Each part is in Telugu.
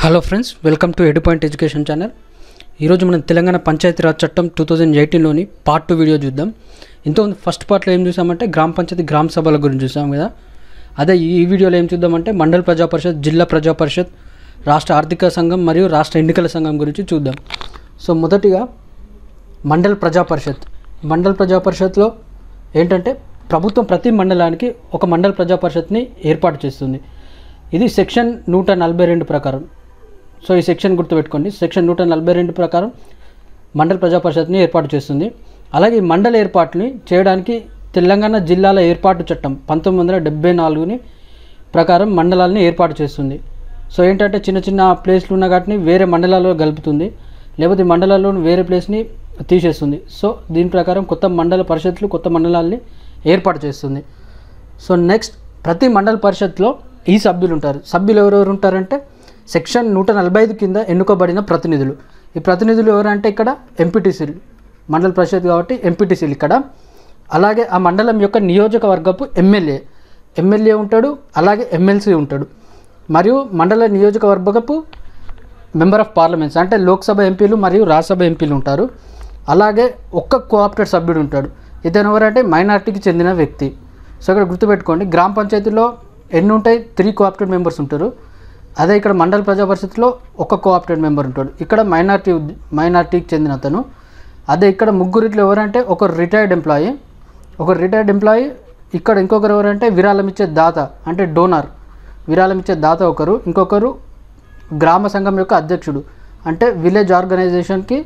hello friends welcome to Edu Point education channel ఈరోజు మనం తెలంగాణ పంచాయతీరాజ్ చట్టం టూ థౌజండ్ ఎయిటీన్లోని పార్ట్ టూ వీడియో చూద్దాం ఇంతకుముందు ఫస్ట్ పార్ట్లో ఏం చూసామంటే గ్రామ పంచాయతీ గ్రామ సభల గురించి చూసాం కదా అదే ఈ వీడియోలో ఏం చూద్దామంటే మండల ప్రజా పరిషత్ జిల్లా ప్రజా పరిషత్ రాష్ట్ర ఆర్థిక సంఘం మరియు రాష్ట్ర ఎన్నికల సంఘం గురించి చూద్దాం సో మొదటిగా మండల్ ప్రజా పరిషత్ మండల్ ప్రజా పరిషత్లో ఏంటంటే ప్రభుత్వం ప్రతి మండలానికి ఒక మండల ప్రజా పరిషత్ని ఏర్పాటు చేస్తుంది ఇది సెక్షన్ నూట నలభై రెండు ప్రకారం సో ఈ సెక్షన్ గుర్తుపెట్టుకోండి సెక్షన్ నూట నలభై రెండు ప్రకారం మండల ప్రజా పరిషత్ని ఏర్పాటు చేస్తుంది అలాగే ఈ మండల ఏర్పాటుని చేయడానికి తెలంగాణ జిల్లాల ఏర్పాటు చట్టం పంతొమ్మిది వందల డెబ్బై నాలుగుని ప్రకారం మండలాలని ఏర్పాటు చేస్తుంది సో ఏంటంటే చిన్న చిన్న ప్లేస్లు ఉన్న వాటిని వేరే మండలాల్లో కలుపుతుంది లేకపోతే ఈ మండలాల్లోని వేరే ప్లేస్ని తీసేస్తుంది సో దీని ప్రకారం కొత్త మండల పరిషత్లు కొత్త మండలాల్ని ఏర్పాటు చేస్తుంది సో నెక్స్ట్ ప్రతి మండల పరిషత్లో ఈ సభ్యులు ఉంటారు సభ్యులు ఎవరెవరు ఉంటారంటే సెక్షన్ నూట నలభై ఐదు కింద ఎన్నుకోబడిన ప్రతినిధులు ఈ ప్రతినిధులు ఎవరంటే ఇక్కడ ఎంపీటీసీలు మండల పరిషత్ కాబట్టి ఎంపీటీసీలు ఇక్కడ అలాగే ఆ మండలం యొక్క నియోజకవర్గపు ఎమ్మెల్యే ఎమ్మెల్యే ఉంటాడు అలాగే ఎమ్మెల్సీ ఉంటాడు మరియు మండల నియోజకవర్గపు మెంబర్ ఆఫ్ పార్లమెంట్స్ అంటే లోక్సభ ఎంపీలు మరియు రాజ్యసభ ఎంపీలు ఉంటారు అలాగే ఒక్క కోఆప్టెడ్ సభ్యుడు ఉంటాడు ఇతను ఎవరంటే మైనార్టీకి చెందిన వ్యక్తి సో ఇక్కడ గుర్తుపెట్టుకోండి గ్రామ పంచాయతీలో ఎన్ని ఉంటాయి త్రీ కోఆప్టెడ్ మెంబర్స్ ఉంటారు అదే ఇక్కడ మండల ప్రజా పరిషత్లో ఒక కోఆప్టెడ్ మెంబర్ ఉంటాడు ఇక్కడ మైనార్టీ మైనార్టీకి చెందిన అతను అదే ఇక్కడ ముగ్గురిట్లో ఎవరంటే ఒక రిటైర్డ్ ఎంప్లాయీ ఒక రిటైర్డ్ ఎంప్లాయీ ఇక్కడ ఇంకొకరు ఎవరంటే విరాళం ఇచ్చే దాత అంటే డోనర్ విరాళం ఇచ్చే దాత ఒకరు ఇంకొకరు గ్రామ సంఘం యొక్క అధ్యక్షుడు అంటే విలేజ్ ఆర్గనైజేషన్కి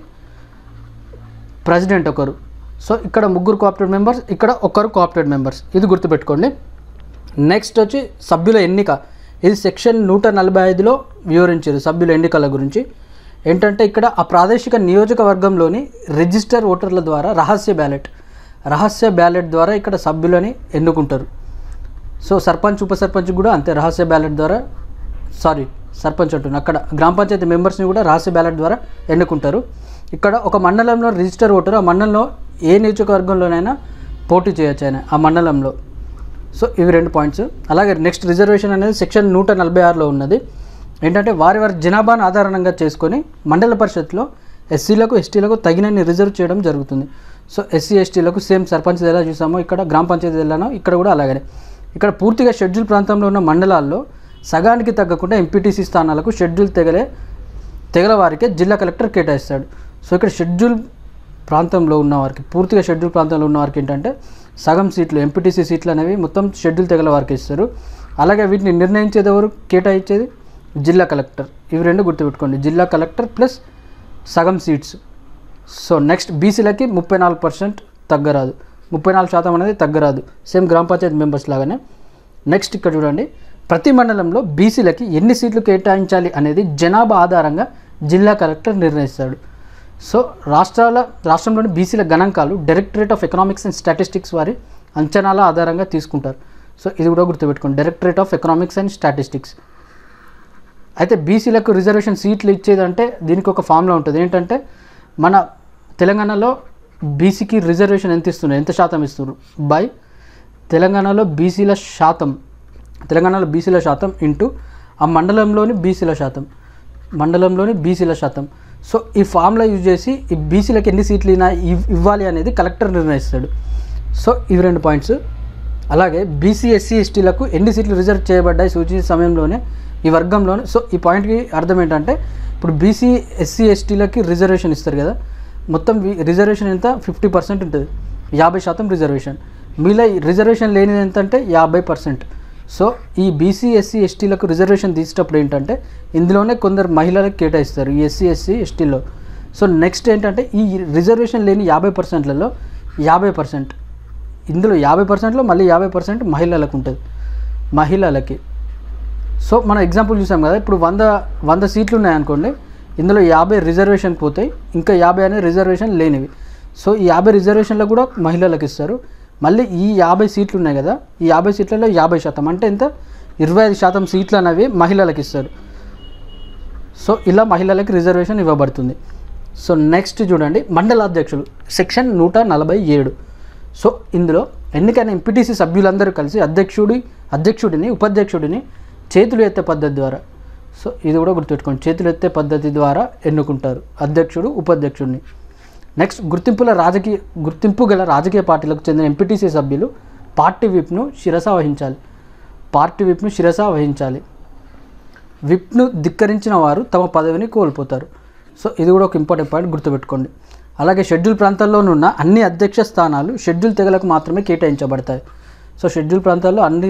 ప్రెసిడెంట్ ఒకరు సో ఇక్కడ ముగ్గురు కోఆప్టెడ్ మెంబర్స్ ఇక్కడ ఒకరు కోఆప్టెడ్ మెంబర్స్ ఇది గుర్తుపెట్టుకోండి నెక్స్ట్ వచ్చి సభ్యుల ఎన్నిక ఇది సెక్షన్ నూట నలభై ఐదులో వివరించారు సభ్యుల ఎన్నికల గురించి ఏంటంటే ఇక్కడ ఆ ప్రాదేశిక నియోజకవర్గంలోని రిజిస్టర్ ఓటర్ల ద్వారా రహస్య బ్యాలెట్ రహస్య బ్యాలెట్ ద్వారా ఇక్కడ సభ్యులని ఎన్నుకుంటారు సో సర్పంచ్ ఉప సర్పంచ్ కూడా అంతే రహస్య బ్యాలెట్ ద్వారా సారీ సర్పంచ్ అంటున్నా అక్కడ గ్రామ పంచాయతీ మెంబర్స్ని కూడా రహస్య బ్యాలెట్ ద్వారా ఎన్నుకుంటారు ఇక్కడ ఒక మండలంలో రిజిస్టర్ ఓటర్ ఆ మండలంలో ఏ నియోజకవర్గంలోనైనా పోటీ చేయొచ్చు ఆయన ఆ మండలంలో సో ఇవి రెండు పాయింట్స్ అలాగే నెక్స్ట్ రిజర్వేషన్ అనేది సెక్షన్ నూట నలభై ఆరులో ఉన్నది ఏంటంటే వారి వారి జనాభాను ఆధారంగా చేసుకొని మండల పరిషత్లో ఎస్సీలకు ఎస్టీలకు తగినన్ని రిజర్వ్ చేయడం జరుగుతుంది సో ఎస్సీ ఎస్టీలకు సేమ్ సర్పంచ్ ఎలా చూసామో ఇక్కడ గ్రామ పంచాయతీ ఎలానో ఇక్కడ కూడా అలాగనే ఇక్కడ పూర్తిగా షెడ్యూల్ ప్రాంతంలో ఉన్న మండలాల్లో సగానికి తగ్గకుండా ఎంపీటీసీ స్థానాలకు షెడ్యూల్ తెగలే తెగల వారికే జిల్లా కలెక్టర్ కేటాయిస్తాడు సో ఇక్కడ షెడ్యూల్ ప్రాంతంలో ఉన్న వారికి పూర్తిగా షెడ్యూల్ ప్రాంతంలో ఉన్న వారికి ఏంటంటే సగం సీట్లు ఎంపీటీసీ సీట్లు అనేవి మొత్తం షెడ్యూల్ తెగల వారికి ఇస్తారు అలాగే వీటిని నిర్ణయించేది ఎవరు కేటాయించేది జిల్లా కలెక్టర్ ఇవి రెండు గుర్తుపెట్టుకోండి జిల్లా కలెక్టర్ ప్లస్ సగం సీట్స్ సో నెక్స్ట్ బీసీలకి ముప్పై నాలుగు పర్సెంట్ తగ్గరాదు ముప్పై నాలుగు శాతం అనేది తగ్గరాదు సేమ్ గ్రామ పంచాయతీ మెంబర్స్ లాగానే నెక్స్ట్ ఇక్కడ చూడండి ప్రతి మండలంలో బీసీలకి ఎన్ని సీట్లు కేటాయించాలి అనేది జనాభా ఆధారంగా జిల్లా కలెక్టర్ నిర్ణయిస్తాడు సో రాష్ట్రాల రాష్ట్రంలోని బీసీల గణాంకాలు directorate of economics and statistics వారి అంచనాల ఆధారంగా తీసుకుంటారు సో ఇది కూడా గుర్తుపెట్టుకోండి directorate of economics and statistics అయితే బీసీలకు రిజర్వేషన్ సీట్లు ఇచ్చేదంటే దీనికి ఒక ఫామ్లో ఉంటుంది ఏంటంటే మన తెలంగాణలో బీసీకి రిజర్వేషన్ ఎంత ఇస్తున్నారు ఎంత శాతం ఇస్తున్నారు బై తెలంగాణలో బీసీల శాతం తెలంగాణలో బీసీల శాతం ఇంటూ ఆ మండలంలోని బీసీల శాతం మండలంలోని బీసీల శాతం సో ఈ ఫామ్లో యూజ్ చేసి ఈ బీసీలకు ఎన్ని సీట్లు అయినా ఇవ్- ఇవ్వాలి అనేది కలెక్టర్ నిర్ణయిస్తాడు సో ఇవి రెండు పాయింట్స్ అలాగే బీసీ ఎస్సీ ఎస్టీలకు ఎన్ని సీట్లు రిజర్వ్ చేయబడ్డాయి సూచించే సమయంలోనే ఈ వర్గంలోనే సో ఈ పాయింట్కి అర్థం ఏంటంటే ఇప్పుడు బీసీ ఎస్సీ ఎస్టీలకి రిజర్వేషన్ ఇస్తారు కదా మొత్తం వి- రిజర్వేషన్ ఎంత ఫిఫ్టీ పర్సెంట్ ఉంటుంది యాభై శాతం రిజర్వేషన్ మీలో ఈ రిజర్వేషన్ లేనిది ఎంత అంటే యాభై పర్సెంట్ సో ఈ బీసీ ఎస్సీ ఎస్టీలకు రిజర్వేషన్ తీసేటప్పుడు ఏంటంటే ఇందులోనే కొందరు మహిళలకు కేటాయిస్తారు ఈ ఎస్సీ ఎస్సీ ఎస్టీలో సో నెక్స్ట్ ఏంటంటే ఈ రిజర్వేషన్ లేని యాభై పర్సెంట్లలో యాభై పర్సెంట్ ఇందులో యాభై పర్సెంట్లో మళ్ళీ యాభై పర్సెంట్ మహిళలకు ఉంటుంది మహిళలకి సో మనం ఎగ్జాంపుల్ చూసాం కదా ఇప్పుడు వంద వంద సీట్లు ఉన్నాయనుకోండి ఇందులో యాభై రిజర్వేషన్ పోతాయి ఇంకా యాభై అనేది రిజర్వేషన్ లేనివి సో ఈ యాభై రిజర్వేషన్లో కూడా మహిళలకు ఇస్తారు మళ్ళీ ఈ యాభై సీట్లు ఉన్నాయి కదా ఈ యాభై సీట్లలో యాభై శాతం అంటే ఎంత ఇరవై ఐదు శాతం సీట్లు అనేవి మహిళలకు ఇస్తారు సో ఇలా మహిళలకు రిజర్వేషన్ ఇవ్వబడుతుంది సో నెక్స్ట్ చూడండి మండల అధ్యక్షులు సెక్షన్ నూట నలభై ఏడు సో ఇందులో ఎన్నికైన ఎంపీటీసీ సభ్యులందరూ కలిసి అధ్యక్షుడి అధ్యక్షుడిని ఉపాధ్యక్షుడిని చేతులు ఎత్తే పద్ధతి ద్వారా సో ఇది కూడా గుర్తుపెట్టుకోండి చేతులు ఎత్తే పద్ధతి ద్వారా ఎన్నుకుంటారు అధ్యక్షుడు ఉపాధ్యక్షుడిని నెక్స్ట్ గుర్తింపుల రాజకీయ గుర్తింపు గల రాజకీయ పార్టీలకు చెందిన ఎంపీటీసీ సభ్యులు పార్టీ విప్ను శిరస వహించాలి పార్టీ విప్ను శిరస వహించాలి విప్ను ధిక్కరించిన వారు తమ పదవిని కోల్పోతారు సో ఇది కూడా ఒక ఇంపార్టెంట్ పాయింట్ గుర్తుపెట్టుకోండి అలాగే షెడ్యూల్ ప్రాంతాల్లోనున్న అన్ని అధ్యక్ష స్థానాలు షెడ్యూల్ తెగలకు మాత్రమే కేటాయించబడతాయి సో షెడ్యూల్ ప్రాంతాల్లో అన్ని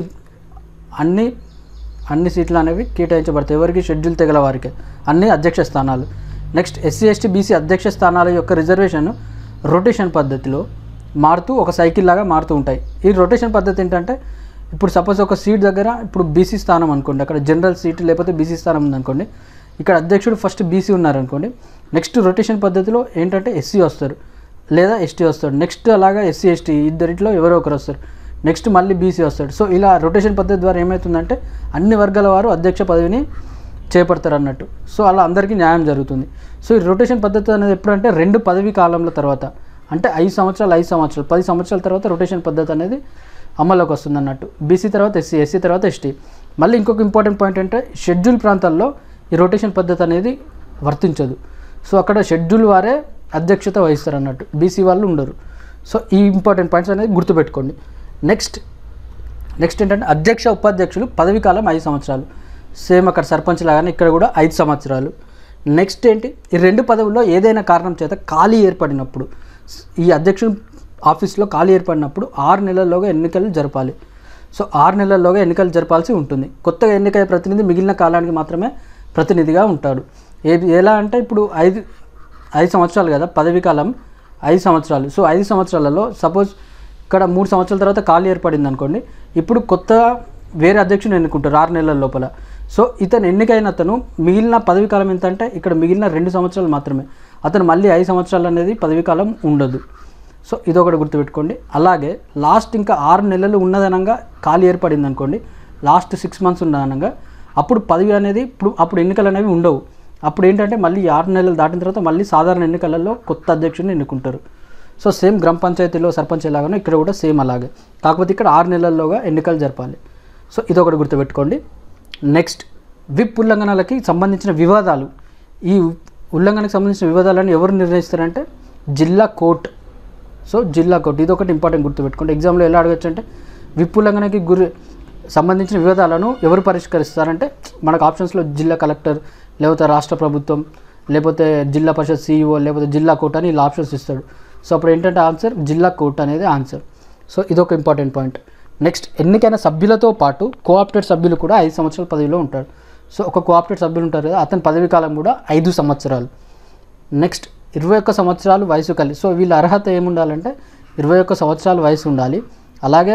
అన్ని అన్ని సీట్లు అనేవి కేటాయించబడతాయి ఎవరికి షెడ్యూల్ తెగల వారికి అన్ని అధ్యక్ష స్థానాలు నెక్స్ట్ ఎస్సీ ఎస్టీ బీసీ అధ్యక్ష స్థానాల యొక్క రిజర్వేషన్ రొటేషన్ పద్ధతిలో మారుతూ ఒక సైకిల్ లాగా మారుతూ ఉంటాయి ఈ రొటేషన్ పద్ధతి ఏంటంటే ఇప్పుడు సపోజ్ ఒక సీట్ దగ్గర ఇప్పుడు బీసీ స్థానం అనుకోండి అక్కడ జనరల్ సీట్ లేకపోతే బీసీ స్థానం ఉందనుకోండి ఇక్కడ అధ్యక్షుడు ఫస్ట్ బీసీ ఉన్నారనుకోండి నెక్స్ట్ రొటేషన్ పద్ధతిలో ఏంటంటే ఎస్సీ వస్తారు లేదా ఎస్టీ వస్తాడు నెక్స్ట్ అలాగా ఎస్సీ ఎస్టీ ఇద్దరిట్లో ఎవరో ఒకరు వస్తారు నెక్స్ట్ మళ్ళీ బీసీ వస్తాడు సో ఇలా రొటేషన్ పద్ధతి ద్వారా ఏమవుతుందంటే అన్ని వర్గాల వారు అధ్యక్ష పదవిని చేపడతారు అన్నట్టు సో అలా అందరికీ న్యాయం జరుగుతుంది సో ఈ రొటేషన్ పద్ధతి అనేది ఎప్పుడంటే రెండు పదవి కాలంల తర్వాత అంటే ఐదు సంవత్సరాలు ఐదు సంవత్సరాలు పది సంవత్సరాల తర్వాత రొటేషన్ పద్ధతి అనేది అమల్లోకి వస్తుంది అన్నట్టు బీసీ తర్వాత ఎస్సీ ఎస్సీ తర్వాత ఎస్టీ మళ్ళీ ఇంకొక ఇంపార్టెంట్ పాయింట్ అంటే షెడ్యూల్ ప్రాంతాల్లో ఈ రొటేషన్ పద్ధతి అనేది వర్తించదు సో అక్కడ షెడ్యూల్ వారే అధ్యక్షత వహిస్తారు అన్నట్టు బీసీ వాళ్ళు ఉండరు సో ఈ ఇంపార్టెంట్ పాయింట్స్ అనేది గుర్తుపెట్టుకోండి నెక్స్ట్ నెక్స్ట్ ఏంటంటే అధ్యక్ష ఉపాధ్యక్షులు పదవి కాలం ఐదు సంవత్సరాలు సేమ్ అక్కడ సర్పంచ్ లాగానే ఇక్కడ కూడా ఐదు సంవత్సరాలు నెక్స్ట్ ఏంటి ఈ రెండు పదవుల్లో ఏదైనా కారణం చేత ఖాళీ ఏర్పడినప్పుడు ఈ అధ్యక్షుడు ఆఫీస్లో ఖాళీ ఏర్పడినప్పుడు ఆరు నెలల్లోగా ఎన్నికలు జరపాలి సో ఆరు నెలల్లోగా ఎన్నికలు జరపాల్సి ఉంటుంది కొత్తగా ఎన్నికయ్యే ప్రతినిధి మిగిలిన కాలానికి మాత్రమే ప్రతినిధిగా ఉంటాడు ఏది ఎలా అంటే ఇప్పుడు ఐదు ఐదు సంవత్సరాలు కదా పదవి కాలం ఐదు సంవత్సరాలు సో ఐదు సంవత్సరాలలో సపోజ్ ఇక్కడ మూడు సంవత్సరాల తర్వాత ఖాళీ ఏర్పడింది అనుకోండి ఇప్పుడు కొత్త వేరే అధ్యక్షుని ఎన్నుకుంటారు ఆరు నెలల లోపల సో ఇతను ఎన్నికైన అతను మిగిలిన పదవి కాలం ఎంత అంటే ఇక్కడ మిగిలిన రెండు సంవత్సరాలు మాత్రమే అతను మళ్ళీ ఐదు సంవత్సరాలు అనేది పదవి కాలం ఉండదు సో ఇదొకటి గుర్తుపెట్టుకోండి అలాగే లాస్ట్ ఇంకా ఆరు నెలలు ఉన్నదనంగా ఖాళీ ఏర్పడింది అనుకోండి లాస్ట్ సిక్స్ మంత్స్ ఉన్నదనంగా అప్పుడు పదవి అనేది ఇప్పుడు అప్పుడు ఎన్నికలు అనేవి ఉండవు అప్పుడు ఏంటంటే మళ్ళీ ఈ ఆరు నెలలు దాటిన తర్వాత మళ్ళీ సాధారణ ఎన్నికలలో కొత్త అధ్యక్షుడిని ఎన్నుకుంటారు సో సేమ్ గ్రామ పంచాయతీలో సర్పంచ్ ఎలాగానో ఇక్కడ కూడా సేమ్ అలాగే కాకపోతే ఇక్కడ ఆరు నెలల్లోగా ఎన్నికలు జరపాలి సో ఇదొకటి గుర్తుపెట్టుకోండి నెక్స్ట్ విప్ ఉల్లంఘనలకి సంబంధించిన వివాదాలు ఈ ఉల్లంఘనకు సంబంధించిన వివాదాలను ఎవరు నిర్ణయిస్తారంటే జిల్లా కోర్టు సో జిల్లా కోర్టు ఇది ఒకటి ఇంపార్టెంట్ గుర్తుపెట్టుకోండి ఎగ్జామ్లో ఎలా అడగచ్చు అంటే విప్ ఉల్లంఘనకి గురి సంబంధించిన వివాదాలను ఎవరు పరిష్కరిస్తారంటే మనకు ఆప్షన్స్లో జిల్లా కలెక్టర్ లేకపోతే రాష్ట్ర ప్రభుత్వం లేకపోతే జిల్లా పరిషత్ సీఈఓ లేకపోతే జిల్లా కోర్టు అని ఇలా ఆప్షన్స్ ఇస్తాడు సో అప్పుడు ఏంటంటే ఆన్సర్ జిల్లా కోర్టు అనేది ఆన్సర్ సో ఇదొక ఇంపార్టెంట్ పాయింట్ నెక్స్ట్ ఎన్నికైన సభ్యులతో పాటు కోఆప్టెడ్ సభ్యులు కూడా ఐదు సంవత్సరాల పదవిలో ఉంటారు సో ఒక కోఆప్టెడ్ సభ్యులు ఉంటారు కదా అతని పదవి కాలం కూడా ఐదు సంవత్సరాలు నెక్స్ట్ ఇరవై ఒక్క సంవత్సరాలు వయసు కలిగి సో వీళ్ళ అర్హత ఏముండాలంటే ఇరవై ఒక్క సంవత్సరాల వయసు ఉండాలి అలాగే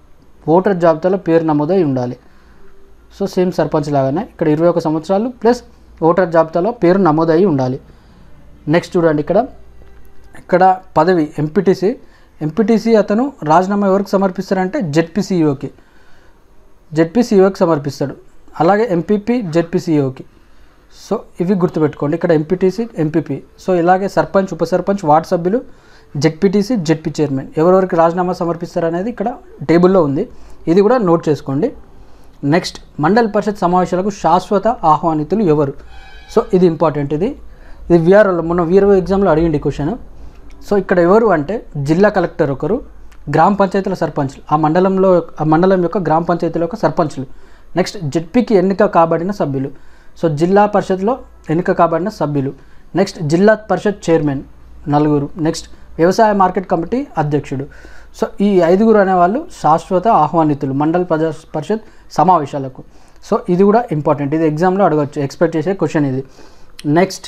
ఓటర్ జాబితాలో పేరు నమోదై ఉండాలి సో సేమ్ సర్పంచ్ లాగానే ఇక్కడ ఇరవై ఒక్క సంవత్సరాలు ప్లస్ ఓటర్ జాబితాలో పేరు నమోదై ఉండాలి నెక్స్ట్ చూడండి ఇక్కడ ఇక్కడ పదవి ఎంపీటీసీ ఎంపీటీసీ అతను రాజీనామా ఎవరికి సమర్పిస్తారంటే జెడ్పీసీఈఓకి జెడ్పీసీఈఓకి సమర్పిస్తాడు అలాగే ఎంపీపీ జెడ్పీసీఈఓకి సో ఇవి గుర్తుపెట్టుకోండి ఇక్కడ ఎంపీటీసీ ఎంపీపీ సో ఇలాగే సర్పంచ్ ఉప సర్పంచ్ వార్డు సభ్యులు జెడ్పీటీసీ జెడ్పీ చైర్మన్ ఎవరెవరికి రాజీనామా సమర్పిస్తారు అనేది ఇక్కడ టేబుల్లో ఉంది ఇది కూడా నోట్ చేసుకోండి నెక్స్ట్ మండల పరిషత్ సమావేశాలకు శాశ్వత ఆహ్వానితులు ఎవరు సో ఇది ఇంపార్టెంట్ ఇది ఇది విఆర్ఓలో మొన్న వీఆర్ఓ ఎగ్జామ్లో అడిగింది క్వశ్చన్ సో ఇక్కడ ఎవరు అంటే జిల్లా కలెక్టర్ ఒకరు గ్రామ పంచాయతీల సర్పంచ్లు ఆ మండలంలో ఆ మండలం యొక్క గ్రామ పంచాయతీల యొక్క సర్పంచ్లు నెక్స్ట్ జెడ్పీకి ఎన్నిక కాబడిన సభ్యులు సో జిల్లా పరిషత్లో ఎన్నిక కాబడిన సభ్యులు నెక్స్ట్ జిల్లా పరిషత్ చైర్మన్ నలుగురు నెక్స్ట్ వ్యవసాయ మార్కెట్ కమిటీ అధ్యక్షుడు సో ఈ ఐదుగురు అనేవాళ్ళు శాశ్వత ఆహ్వానితులు మండల ప్రజా పరిషత్ సమావేశాలకు సో ఇది కూడా ఇంపార్టెంట్ ఇది ఎగ్జామ్లో అడగచ్చు ఎక్స్పెక్ట్ చేసే క్వశ్చన్ ఇది నెక్స్ట్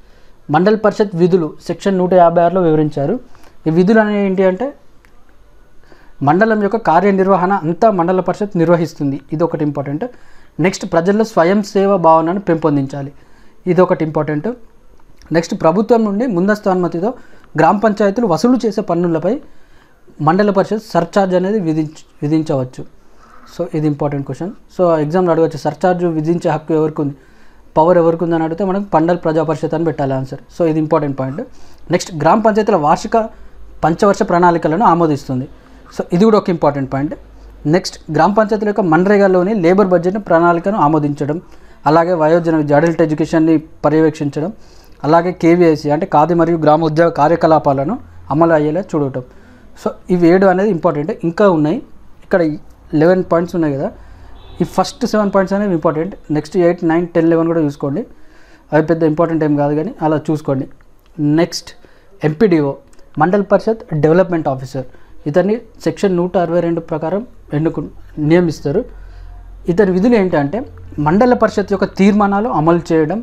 మండల పరిషత్ విధులు సెక్షన్ నూట యాభై ఆరులో వివరించారు ఈ విధులు అనేవి ఏంటి అంటే మండలం యొక్క కార్యనిర్వహణ అంతా మండల పరిషత్ నిర్వహిస్తుంది ఇది ఒకటి ఇంపార్టెంట్ నెక్స్ట్ ప్రజల్లో స్వయం సేవ భావనను పెంపొందించాలి ఇది ఒకటి ఇంపార్టెంట్ నెక్స్ట్ ప్రభుత్వం నుండి ముందస్తు అనుమతితో గ్రామ పంచాయతీలు వసూలు చేసే పన్నులపై మండల పరిషత్ సర్చార్జ్ అనేది విధించ విధించవచ్చు సో ఇది ఇంపార్టెంట్ క్వశ్చన్ సో ఎగ్జామ్లో అడగచ్చు సర్చార్జ్ విధించే హక్కు ఎవరికి ఉంది పవర్ ఎవరికి ఉందని అడిగితే మనకు పండల్ ప్రజా పరిషత్ అని పెట్టాలి ఆన్సర్ సో ఇది ఇంపార్టెంట్ పాయింట్ నెక్స్ట్ గ్రామ పంచాయతీల వార్షిక పంచవర్ష ప్రణాళికలను ఆమోదిస్తుంది సో ఇది కూడా ఒక ఇంపార్టెంట్ పాయింట్ నెక్స్ట్ గ్రామ పంచాయతీల యొక్క మన్రేగాలోని లేబర్ బడ్జెట్ ప్రణాళికను ఆమోదించడం అలాగే వయోజన విద్య అడల్ట్ ఎడ్యుకేషన్ని పర్యవేక్షించడం అలాగే కేవీఐసి అంటే ఖాదీ మరియు గ్రామ ఉద్యోగ కార్యకలాపాలను అమలు అయ్యేలా చూడటం సో ఇవి ఏడు అనేది ఇంపార్టెంట్ ఇంకా ఉన్నాయి ఇక్కడ లెవెన్ పాయింట్స్ ఉన్నాయి కదా ఈ ఫస్ట్ సెవెన్ పాయింట్స్ అనేవి important next eight nine ten eleven కూడా చూసుకోండి అవి పెద్ద ఇంపార్టెంట్ ఏం కాదు కానీ అలా చూసుకోండి next MPDO Mandal Parishad development officer ఇతన్ని సెక్షన్ నూట అరవై రెండు ప్రకారం ఎన్నుకు నియమిస్తారు ఇతని విధులు ఏంటంటే మండల పరిషత్ యొక్క తీర్మానాలు అమలు చేయడం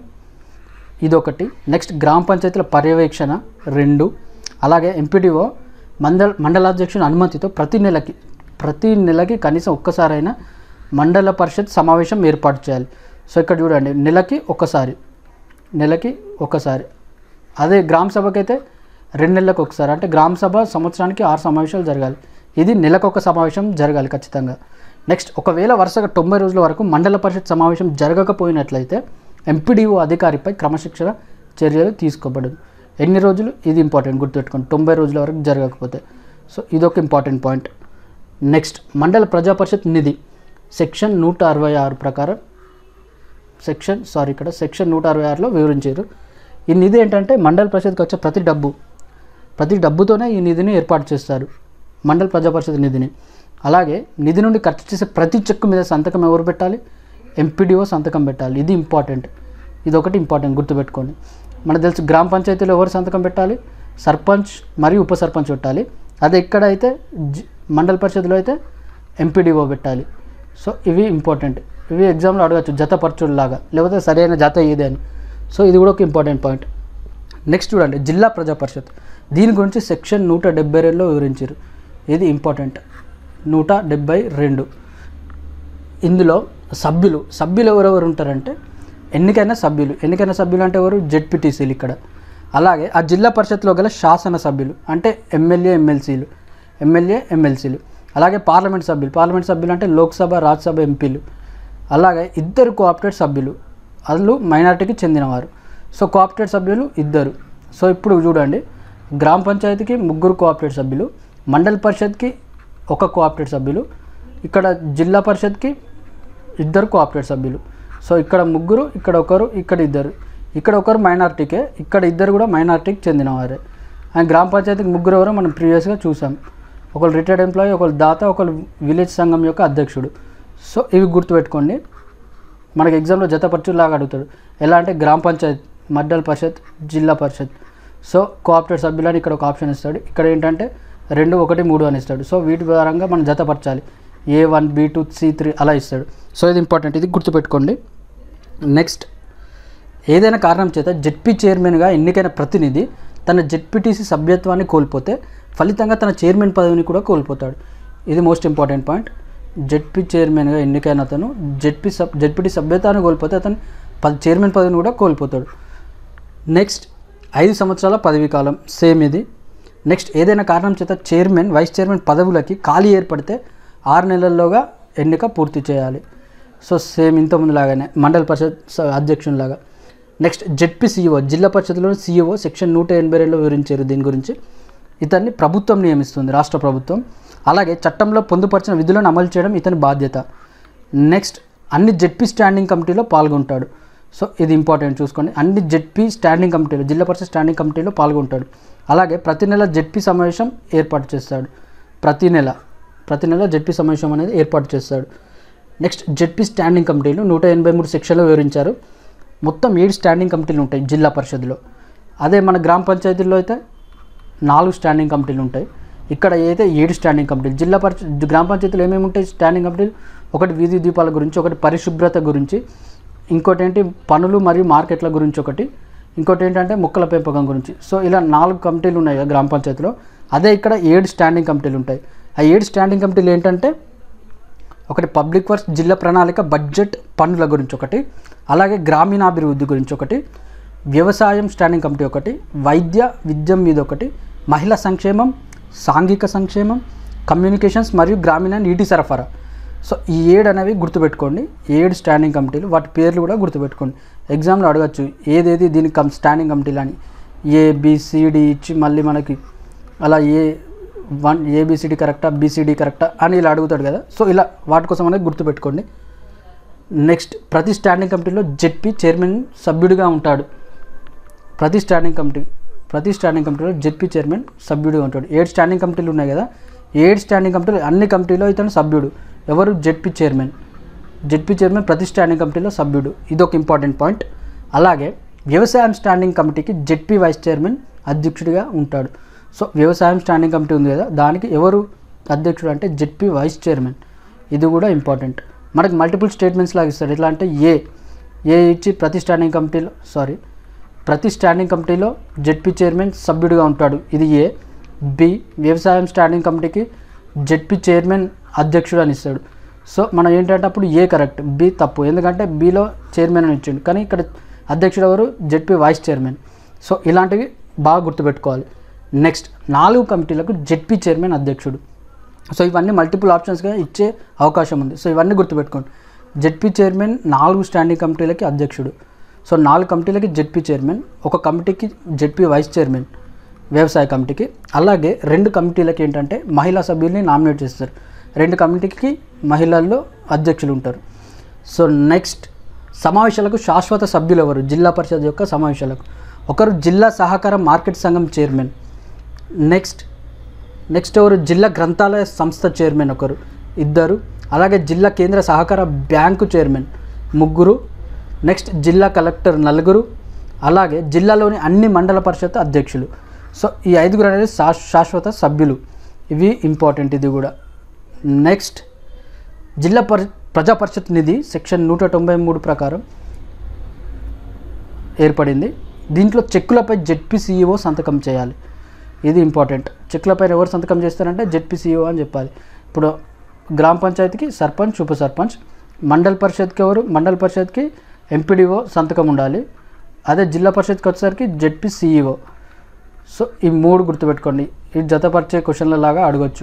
ఇదొకటి నెక్స్ట్ గ్రామ పంచాయతీల పర్యవేక్షణ రెండు అలాగే ఎంపీడీఓ మండల మండలాధ్యక్షుని అనుమతితో ప్రతి నెలకి ప్రతి నెలకి కనీసం ఒక్కసారైనా మండల పరిషత్ సమావేశం ఏర్పాటు చేయాలి సో ఇక్కడ చూడండి నెలకి ఒక్కసారి నెలకి ఒక్కసారి అదే గ్రామ సభకైతే రెండు నెలలకు ఒకసారి అంటే గ్రామ సభ సంవత్సరానికి ఆరు సమావేశాలు జరగాలి ఇది నెలకు ఒక సమావేశం జరగాలి ఖచ్చితంగా నెక్స్ట్ ఒకవేళ వరుసగా తొంభై రోజుల వరకు మండల పరిషత్ సమావేశం జరగకపోయినట్లయితే ఎంపీడీఓ అధికారిపై క్రమశిక్షణ చర్యలు తీసుకోబడదు ఎన్ని రోజులు ఇది ఇంపార్టెంట్ గుర్తుపెట్టుకోండి తొంభై రోజుల వరకు జరగకపోతే సో ఇదొక ఇంపార్టెంట్ పాయింట్ నెక్స్ట్ మండల ప్రజా పరిషత్ నిధి సెక్షన్ నూట అరవై ఆరు ప్రకారం సెక్షన్ సారీ ఇక్కడ సెక్షన్ నూట అరవై ఆరులో వివరించారు ఈ నిధి ఏంటంటే మండల పరిషత్కి వచ్చే ప్రతి డబ్బు ప్రతి డబ్బుతోనే ఈ నిధిని ఏర్పాటు చేస్తారు మండల ప్రజా పరిషత్ నిధిని అలాగే నిధి నుండి ఖర్చు చేసే ప్రతి చెక్కు మీద సంతకం ఎవరు పెట్టాలి ఎంపీడీఓ సంతకం పెట్టాలి ఇది ఇంపార్టెంట్ ఇది ఒకటి ఇంపార్టెంట్ గుర్తుపెట్టుకోండి మనకు తెలుసు గ్రామ పంచాయతీలో ఎవరు సంతకం పెట్టాలి సర్పంచ్ మరియు ఉప సర్పంచ్ పెట్టాలి అదే ఇక్కడ అయితే జి- మండల పరిషత్లో అయితే ఎంపీడీఓ పెట్టాలి సో ఇవి ఇంపార్టెంట్ ఇవి ఎగ్జామ్లో అడగచ్చు జత పరచులాగా లేకపోతే సరైన జత ఏది అని సో ఇది కూడా ఒక ఇంపార్టెంట్ పాయింట్ నెక్స్ట్ చూడండి జిల్లా ప్రజా పరిషత్ దీని గురించి సెక్షన్ నూట డెబ్బై రెండులో వివరించారు ఇది ఇంపార్టెంట్ నూట డెబ్బై రెండు ఇందులో సభ్యులు సభ్యులు ఎవరెవరు ఉంటారంటే ఎన్నికైన సభ్యులు ఎన్నికైన సభ్యులు అంటే ఎవరు జెడ్పీటీసీలు ఇక్కడ అలాగే ఆ జిల్లా పరిషత్లో గల శాసన సభ్యులు అంటే ఎమ్మెల్యే ఎమ్మెల్సీలు ఎమ్మెల్యే ఎమ్మెల్సీలు అలాగే పార్లమెంట్ సభ్యులు పార్లమెంట్ సభ్యులు అంటే లోక్సభ రాజ్యసభ ఎంపీలు అలాగే ఇద్దరు కోఆప్టెడ్ సభ్యులు వాళ్ళు మైనారిటీకి చెందినవారు సో కోఆప్టెడ్ సభ్యులు ఇద్దరు సో ఇప్పుడు చూడండి గ్రామ పంచాయతీకి ముగ్గురు కోఆప్టెడ్ సభ్యులు మండల పరిషత్కి ఒక కోఆప్టెడ్ సభ్యులు ఇక్కడ జిల్లా పరిషత్కి ఇద్దరు కోఆప్టెడ్ సభ్యులు సో ఇక్కడ ముగ్గురు ఇక్కడ ఒకరు ఇక్కడ ఇద్దరు ఇక్కడ ఒకరు మైనార్టీకే ఇక్కడ ఇద్దరు కూడా మైనార్టీకి చెందినవారే అండ్ గ్రామ పంచాయతీకి ముగ్గురు ఎవరో మనం ప్రీవియస్గా చూసాం ఒకరు రిటైర్డ్ ఎంప్లాయీ ఒకరు దాత ఒకరు విలేజ్ సంఘం యొక్క అధ్యక్షుడు సో ఇవి గుర్తుపెట్టుకోండి మనకి ఎగ్జామ్లో జతపరచులాగా అడుగుతాడు ఎలా అంటే గ్రామ పంచాయత్ మండల పరిషత్ జిల్లా పరిషత్ సో కోఆప్టెడ్ సభ్యులని ఇక్కడ ఒక ఆప్షన్ ఇస్తాడు ఇక్కడ ఏంటంటే రెండు ఒకటి మూడు అని ఇస్తాడు సో వీటి పరంగా మనం జతపరచాలి A one B two C three అలా ఇస్తాడు సో ఇది ఇంపార్టెంట్ ఇది గుర్తుపెట్టుకోండి నెక్స్ట్ ఏదైనా కారణం చేత జెడ్పీ చైర్మన్గా ఎన్నికైన ప్రతినిధి తన జెడ్పీటీసీ సభ్యత్వాన్ని కోల్పోతే ఫలితంగా తన చైర్మన్ పదవిని కూడా కోల్పోతాడు ఇది మోస్ట్ ఇంపార్టెంట్ పాయింట్ జెడ్పీ చైర్మన్గా ఎన్నికైన అతను జెడ్పీ సబ్ జెడ్పీటీ సభ్యత్వాన్ని కోల్పోతే అతను పది చైర్మన్ పదవిని కూడా కోల్పోతాడు నెక్స్ట్ ఐదు సంవత్సరాల పదవీ కాలం సేమ్ ఇది నెక్స్ట్ ఏదైనా కారణం చేత చైర్మన్ వైస్ చైర్మన్ పదవులకి ఖాళీ ఏర్పడితే ఆరు నెలల్లోగా ఎన్నిక పూర్తి చేయాలి సో సేమ్ ఇంతకుముందు లాగానే మండల పరిషత్ స- అధ్యక్షునిలాగా నెక్స్ట్ జెడ్పీ సీఈఓ జిల్లా పరిషత్లోని సీఈఓ సెక్షన్ నూట ఎనభై రెండులో వివరించారు దీని గురించి ఇతన్ని ప్రభుత్వం నియమిస్తుంది రాష్ట్ర ప్రభుత్వం అలాగే చట్టంలో పొందుపరిచిన విధులను అమలు చేయడం ఇతని బాధ్యత నెక్స్ట్ అన్ని జెడ్పీ స్టాండింగ్ కమిటీలో పాల్గొంటాడు సో ఇది ఇంపార్టెంట్ చూసుకోండి అన్ని జెడ్పీ స్టాండింగ్ కమిటీలో జిల్లా పరిషత్ స్టాండింగ్ కమిటీలో పాల్గొంటాడు అలాగే ప్రతి నెల జెడ్పీ సమావేశం ఏర్పాటు చేస్తాడు ప్రతి నెల ప్రతి నెల జెడ్పీ సమావేశం అనేది ఏర్పాటు చేస్తాడు నెక్స్ట్ జెడ్పీ స్టాండింగ్ కమిటీలు నూట ఎనభై మూడు సెక్షన్లో వివరించారు మొత్తం ఏడు స్టాండింగ్ కమిటీలు ఉంటాయి జిల్లా పరిషత్లో అదే మన గ్రామ పంచాయతీల్లో అయితే నాలుగు స్టాండింగ్ కమిటీలు ఉంటాయి ఇక్కడ అయితే ఏడు స్టాండింగ్ కమిటీలు జిల్లా పరిషత్ గ్రామ పంచాయతీలో ఏమేమి ఉంటాయి స్టాండింగ్ కమిటీలు ఒకటి వీధి దీపాల గురించి ఒకటి పరిశుభ్రత గురించి ఇంకోటి ఏంటి పనులు మరియు మార్కెట్ల గురించి ఒకటి ఇంకోటి ఏంటంటే మొక్కల పెంపకం గురించి సో ఇలా నాలుగు కమిటీలు ఉన్నాయి కదా గ్రామ పంచాయతీలో అదే ఇక్కడ ఏడు స్టాండింగ్ కమిటీలు ఉంటాయి ఆ ఏడు స్టాండింగ్ కమిటీలు ఏంటంటే ఒకటి పబ్లిక్ వర్క్స్ జిల్లా ప్రణాళిక బడ్జెట్ పనుల గురించి ఒకటి అలాగే గ్రామీణాభివృద్ధి గురించి ఒకటి వ్యవసాయం స్టాండింగ్ కమిటీ ఒకటి వైద్య విద్యం మీద ఒకటి మహిళా సంక్షేమం సాంఘిక సంక్షేమం కమ్యూనికేషన్స్ మరియు గ్రామీణ నీటి సరఫరా సో ఈ ఏడు అనేవి గుర్తుపెట్టుకోండి ఏడు స్టాండింగ్ కమిటీలు వాటి పేర్లు కూడా గుర్తుపెట్టుకోండి ఎగ్జామ్లో అడగచ్చు ఏదేది దీనికి కమ్ స్టాండింగ్ కమిటీలు అని ఏబిసిడి ఇచ్చి మళ్ళీ మనకి అలా ఏ వన్ ఏబిసిడి కరెక్టా బీసీడీ కరెక్టా అని ఇలా అడుగుతాడు కదా సో ఇలా వాటి కోసం అనేది గుర్తుపెట్టుకోండి నెక్స్ట్ ప్రతి స్టాండింగ్ కమిటీలో జెడ్పీ చైర్మన్ సభ్యుడిగా ఉంటాడు ప్రతి స్టాండింగ్ కమిటీ ప్రతి స్టాండింగ్ కమిటీలో జెడ్పీ చైర్మన్ సభ్యుడిగా ఉంటాడు ఏడు స్టాండింగ్ కమిటీలు ఉన్నాయి కదా ఏడు స్టాండింగ్ కమిటీలు అన్ని కమిటీలో ఇతను సభ్యుడు ఎవరు జెడ్పీ చైర్మన్ జెడ్పీ చైర్మన్ ప్రతి స్టాండింగ్ కమిటీలో సభ్యుడు ఇది ఒక ఇంపార్టెంట్ పాయింట్ అలాగే వ్యవసాయం స్టాండింగ్ కమిటీకి జెడ్పీ వైస్ చైర్మన్ అధ్యక్షుడిగా ఉంటాడు సో వ్యవసాయం స్టాండింగ్ కమిటీ ఉంది కదా దానికి ఎవరు అధ్యక్షుడు అంటే జెడ్పీ వైస్ చైర్మన్ ఇది కూడా ఇంపార్టెంట్ మనకి మల్టిపుల్ స్టేట్మెంట్స్ లాగా ఇస్తాడు ఎట్లా అంటే ఏ ఏ ఇచ్చి ప్రతి స్టాండింగ్ కమిటీలో సారీ ప్రతి స్టాండింగ్ కమిటీలో జెడ్పీ చైర్మన్ సభ్యుడిగా ఉంటాడు ఇది ఏ బి వ్యవసాయం స్టాండింగ్ కమిటీకి జెడ్పీ చైర్మన్ అధ్యక్షుడు అని ఇస్తాడు సో మనం ఏంటంటే అప్పుడు ఏ కరెక్ట్ బి తప్పు ఎందుకంటే బిలో చైర్మన్ అని ఇచ్చిండు కానీ ఇక్కడ అధ్యక్షుడు ఎవరు జెడ్పీ వైస్ చైర్మన్ సో ఇలాంటివి బాగా గుర్తుపెట్టుకోవాలి నెక్స్ట్ నాలుగు కమిటీలకు జెడ్పీ చైర్మన్ అధ్యక్షుడు సో ఇవన్నీ మల్టిపుల్ ఆప్షన్స్గా ఇచ్చే అవకాశం ఉంది సో ఇవన్నీ గుర్తుపెట్టుకోండి జెడ్పీ చైర్మన్ నాలుగు స్టాండింగ్ కమిటీలకి అధ్యక్షుడు సో నాలుగు కమిటీలకి జెడ్పీ చైర్మన్ ఒక కమిటీకి జెడ్పీ వైస్ చైర్మన్ వ్యవసాయ కమిటీకి అలాగే రెండు కమిటీలకి ఏంటంటే మహిళా సభ్యుల్ని నామినేట్ చేస్తారు రెండు కమిటీకి మహిళల్లో అధ్యక్షులు ఉంటారు సో నెక్స్ట్ సమావేశాలకు శాశ్వత సభ్యులు ఎవరు జిల్లా పరిషత్ యొక్క సమావేశాలకు ఒకరు జిల్లా సహకార మార్కెట్ సంఘం చైర్మన్ నెక్స్ట్ నెక్స్ట్ ఎవరు జిల్లా గ్రంథాలయ సంస్థ చైర్మన్ ఒకరు ఇద్దరు అలాగే జిల్లా కేంద్ర సహకార బ్యాంకు చైర్మన్ ముగ్గురు నెక్స్ట్ జిల్లా కలెక్టర్ నలుగురు అలాగే జిల్లాలోని అన్ని మండల పరిషత్ అధ్యక్షులు సో ఈ ఐదుగురు అనేది శా- శాశ్వత సభ్యులు ఇవి ఇంపార్టెంట్ ఇది కూడా నెక్స్ట్ జిల్లా పరి ప్రజా పరిషత్ నిధి సెక్షన్ నూట తొంభై మూడు ప్రకారం ఏర్పడింది దీంట్లో చెక్కులపై జెడ్పీ సీఈఓ సంతకం చేయాలి ఇది ఇంపార్టెంట్ చెక్కులపై ఎవరు సంతకం చేస్తారంటే జెడ్పీ సీఈఓ అని చెప్పాలి ఇప్పుడు గ్రామ పంచాయతీకి సర్పంచ్ ఉప సర్పంచ్ మండల్ పరిషత్కి ఎవరు మండల్ పరిషత్కి ఎంపీడీఓ సంతకం ఉండాలి అదే జిల్లా పరిషత్కి వచ్చేసరికి జెడ్పీ సీఈఓ సో ఈ మూడు గుర్తుపెట్టుకోండి ఇది జతపరిచే క్వశ్చన్ల లాగా అడగొచ్చు